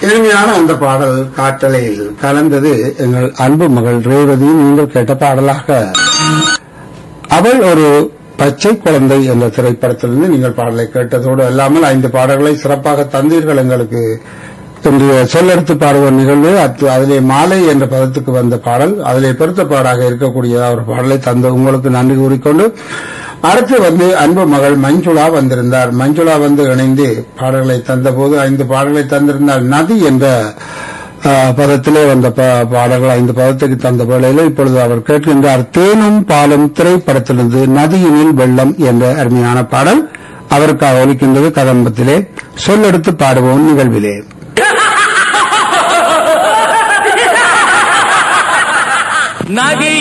இனிமையான அந்த பாடல் காற்றலையில் கலந்தது எங்கள் அன்பு மகள் ரேவதி நீங்கள் கேட்ட பாடலாக அவள் ஒரு பச்சை குழந்தை என்ற திரைப்படத்திலிருந்து நீங்கள் பாடலை கேட்டதோடு அல்லாமல் ஐந்து பாடல்களை சிறப்பாக தந்தீர்கள் எங்களுக்கு இன்றைய சொல்லெடுத்து பாடுவோர் நிகழ்வு அத்து- அதிலே மாலை என்ற பதத்துக்கு வந்த பாடல் அதிலே பொருத்த பாடாக இருக்கக்கூடிய ஒரு பாடலை தந்த உங்களுக்கு நன்றி கூறிக்கொண்டு அடுத்து வந்து அன்பு மகள் மஞ்சுளா வந்திருந்தார் மஞ்சுளா வந்து இணைந்து பாடல்களை தந்தபோது ஐந்து பாடல்களை தந்திருந்தார் நதி என்ற ஆ, பதத்திலே வந்த பா- பாடல்கள் ஐந்து பதத்துக்கு தந்த வேளையில இப்பொழுது அவர் கேட்கின்றார் தேனும் பாலும் திரைப்படத்திலிருந்து நதியினில் வெள்ளம் என்ற அருமையான பாடல் அவருக்காக ஒலிக்கின்றது கதம்பத்திலே சொல்லெடுத்து பாடுவோம் நிகழ்விலே நதி